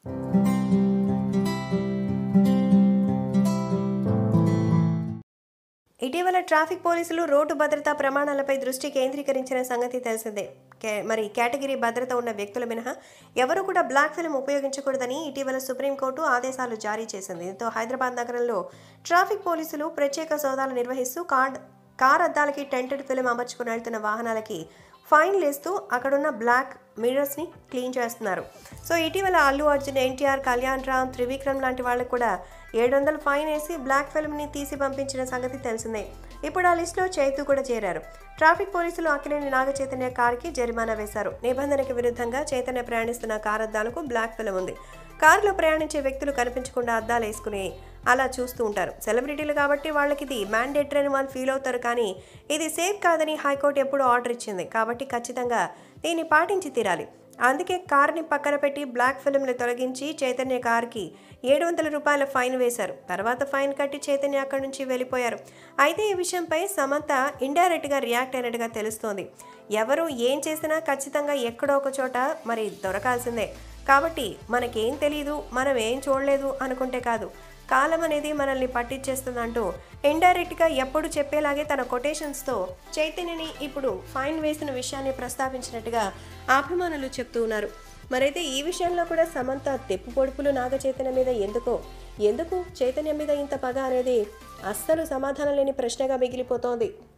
ఇటీవల ట్రాఫిక్ పోలీసులు రోడ్డు భద్రతా ప్రమాణాలపై దృష్టి కేంద్రీకరించిన సంగతి తెలిసిందే కే- మరి కేటగిరీ భద్రత ఉన్న వ్యక్తుల మినహా ఎవరు కూడా బ్లాక్ ఫిల్మ్ ఉపయోగించకూడదని ఇటీవల సుప్రీంకోర్టు ఆదేశాలు జారీ చేసింది దీంతో హైదరాబాద్ నగరంలో ట్రాఫిక్ పోలీసులు ప్రత్యేక సోదాలు నిర్వహిస్తూ కార్డ్ కార్ అద్దాలకి టెంటెడ్ ఫిల్మ్ అమర్చుకుని వెళ్తున్న వాహనాలకి ఫైన్ వేస్తూ అక్కడున్న బ్లాక్ మిర్రర్స్ని క్లీన్ చేస్తున్నారు సో ఇటీవల అల్లు అర్జున్ ఎన్టీఆర్ కళ్యాణ్ రామ్ త్రివిక్రమ్ లాంటి వాళ్ళకు కూడా ఏడు వందలు ఫైన్ వేసి బ్లాక్ ఫిల్మ్ని తీసి పంపించిన సంగతి తెలిసిందే ఇప్పుడు ఆ లిస్టులో చైతు కూడా చేరారు ట్రాఫిక్ పోలీసులు అక్కినేని నాగ చైతన్య కార్కి జరిమానా వేశారు నిబంధనకి విరుద్ధంగా చైతన్య ప్రయాణిస్తున్న కార్ అద్దాలకు బ్లాక్ ఫిల్మ్ ఉంది కారులో ప్రయాణించే వ్యక్తులు కనిపించకుండా అద్దాలు వేసుకుని అలా చూస్తూ ఉంటారు సెలబ్రిటీలు కాబట్టి వాళ్ళకి ఇది మ్యాండేటరీ అని వాళ్ళు ఫీల్ అవుతారు కానీ ఇది సేఫ్ కాదని హైకోర్టు ఎప్పుడూ ఆర్డర్ ఇచ్చింది కాబట్టి ఖచ్చితంగా దీన్ని పాటించి తీరాలి అందుకే కార్ని పక్కన పెట్టి బ్లాక్ ఫిల్మ్ని తొలగించి చైతన్య కార్కి ఏడు వందల రూపాయల ఫైన్ వేశారు తర్వాత ఫైన్ కట్టి చైతన్య అక్కడి నుంచి వెళ్ళిపోయారు అయితే ఈ విషయంపై సమంత ఇండైరెక్ట్గా రియాక్ట్ అయినట్టుగా తెలుస్తోంది ఎవరు ఏం చేసినా ఖచ్చితంగా ఎక్కడో ఒక చోట మరి దొరకాల్సిందే కాబట్టి మనకేం తెలియదు మనం ఏం చూడలేదు అనుకుంటే కాదు కాలం అనేది మనల్ని పట్టించేస్తుందంటూ ఇండైరెక్ట్గా ఎప్పుడు చెప్పేలాగే తన కొటేషన్స్తో చైతన్యని ఇప్పుడు ఫైన్ వేసిన విషయాన్ని ప్రస్తావించినట్టుగా అభిమానులు చెప్తూ ఉన్నారు మరైతే ఈ విషయంలో కూడా సమంత తెప్పు పొడుపులు నాగ చైతన్య మీద ఎందుకో ఎందుకు చైతన్యం మీద ఇంత పగ అనేది అస్సలు సమాధానం లేని ప్రశ్నగా మిగిలిపోతోంది